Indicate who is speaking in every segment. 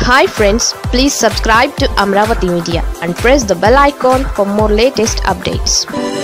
Speaker 1: hi friends please subscribe to Amaravati media and press the bell icon for more latest updates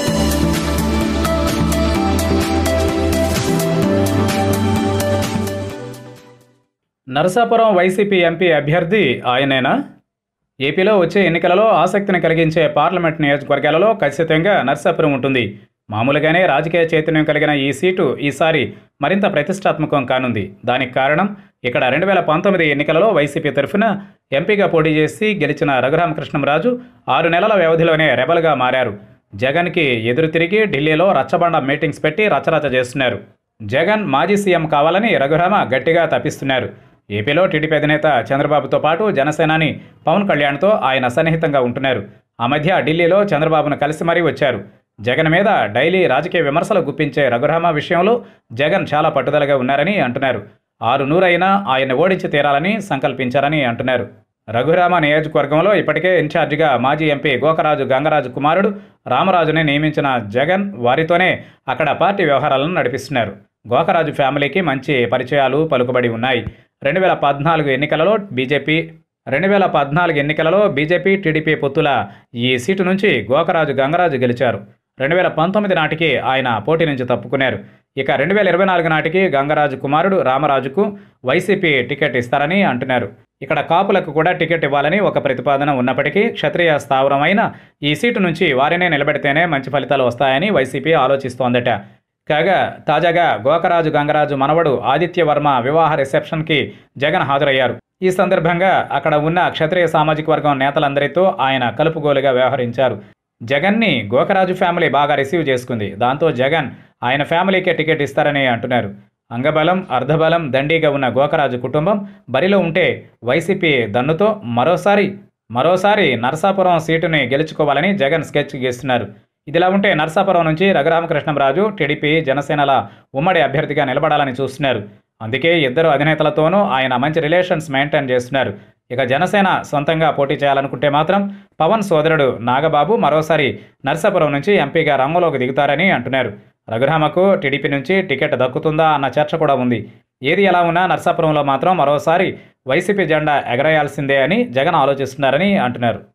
Speaker 2: Narasapuram YCP MP అభ్యర్థి ఆయనేనా ఏపీలో వచ్చే ఎన్నికలలో ఆసక్తిని కలిగించే పార్లమెంట్ నియోజకవర్గాలలో ఖచ్చితంగా నరసాపురం ఉంటుంది మామూలుగానే రాజకీయ చైతన్యం కలిగిన ఈ సీటు ఈసారి మరింత ప్రతిష్టాత్మకం కానుంది దానికి కారణం ఇక్కడ రెండు వేల పంతొమ్మిది ఎన్నికలలో వైసీపీ తరఫున ఎంపీగా పోటీ చేసి గెలిచిన రఘురామకృష్ణంరాజు ఆరు నెలల వ్యవధిలోనే రెబల్గా మారారు జగన్కి ఎదురు తిరిగి ఢిల్లీలో రచ్చబండ మీటింగ్స్ పెట్టి రచ్చరచ్చ చేస్తున్నారు జగన్ మాజీ సీఎం కావాలని రఘురామ గట్టిగా తప్పిస్తున్నారు ఏపీలో టీడీపీ అధినేత చంద్రబాబుతో పాటు జనసేనాని పవన్ కళ్యాణ్తో ఆయన సన్నిహితంగా ఉంటున్నారు ఆ మధ్య ఢిల్లీలో చంద్రబాబును కలిసి మరీ వచ్చారు జగన్ మీద డైలీ రాజకీయ విమర్శలు గుప్పించే రఘురామ విషయంలో జగన్ చాలా పట్టుదలగా ఉన్నారని అంటున్నారు ఆరు నూరైనా ఆయన ఓడించి తీరాలని సంకల్పించారని అంటున్నారు రఘురామ నియోజకవర్గంలో ఇప్పటికే ఇన్ఛార్జిగా మాజీ ఎంపీ గోకరాజు గంగరాజు కుమారుడు రామరాజుని నియమించిన జగన్ వారితోనే అక్కడ పార్టీ వ్యవహారాలను నడిపిస్తున్నారు గోకరాజు ఫ్యామిలీకి మంచి పరిచయాలు పలుకుబడి ఉన్నాయి రెండు వేల పద్నాలుగు ఎన్నికలలో బీజేపీ రెండు వేల పద్నాలుగు ఎన్నికలలో బీజేపీ టీడీపీ పొత్తుల ఈ సీటు నుంచి గోకరాజు గంగరాజు గెలిచారు రెండు వేల పంతొమ్మిది నాటికి ఆయన పోటీ నుంచి తప్పుకున్నారు ఇక రెండు వేల ఇరవై నాలుగు నాటికి గంగరాజు కుమారుడు రామరాజుకు వైసీపీ టికెట్ ఇస్తారని అంటున్నారు ఇక్కడ కాపులకు కూడా టికెట్ ఇవ్వాలని ఒక ప్రతిపాదన ఉన్నప్పటికీ క్షత్రియ స్థావరమైన ఈ సీటు నుంచి వారినే నిలబెడితేనే మంచి ఫలితాలు వస్తాయని వైసీపీ ఆలోచిస్తోందట కాగా తాజాగా గోకరాజు గంగరాజు మనవడు ఆదిత్యవర్మ వివాహ రిసెప్షన్కి జగన్ హాజరయ్యారు ఈ సందర్భంగా అక్కడ ఉన్న క్షత్రియ సామాజిక వర్గం నేతలందరితో ఆయన కలుపుగోలుగా వ్యవహరించారు జగన్ని గోకరాజు ఫ్యామిలీ బాగా రిసీవ్ చేసుకుంది దాంతో జగన్ ఆయన ఫ్యామిలీకే టికెట్ ఇస్తారని అంటున్నారు అంగబలం అర్ధబలం దండిగా ఉన్న గోకరాజు కుటుంబం బరిలో ఉంటే వైసీపీ దన్నుతో మరోసారి మరోసారి నరసాపురం సీటుని గెలుచుకోవాలని జగన్ స్కెచ్ గీస్తున్నారు ఇదిలా ఉంటే నరసాపురం నుంచి రఘురామకృష్ణంరాజు టీడీపీ జనసేనల ఉమ్మడి అభ్యర్థిగా నిలబడాలని చూస్తున్నారు అందుకే ఇద్దరు అధినేతలతోనూ ఆయన మంచి రిలేషన్స్ మెయింటైన్ చేస్తున్నారు ఇక జనసేన సొంతంగా పోటీ చేయాలనుకుంటే మాత్రం పవన్ సోదరుడు నాగబాబు మరోసారి నర్సాపురం నుంచి ఎంపీగా రంగంలోకి దిగుతారని అంటున్నారు రఘురామకు టీడీపీ నుంచి టికెట్ దక్కుతుందా అన్న చర్చ కూడా ఉంది ఏది ఎలా ఉన్నా నర్సాపురంలో మాత్రం మరోసారి వైసీపీ జెండా ఎగరేయాల్సిందే అని జగన్ ఆలోచిస్తున్నారని అంటున్నారు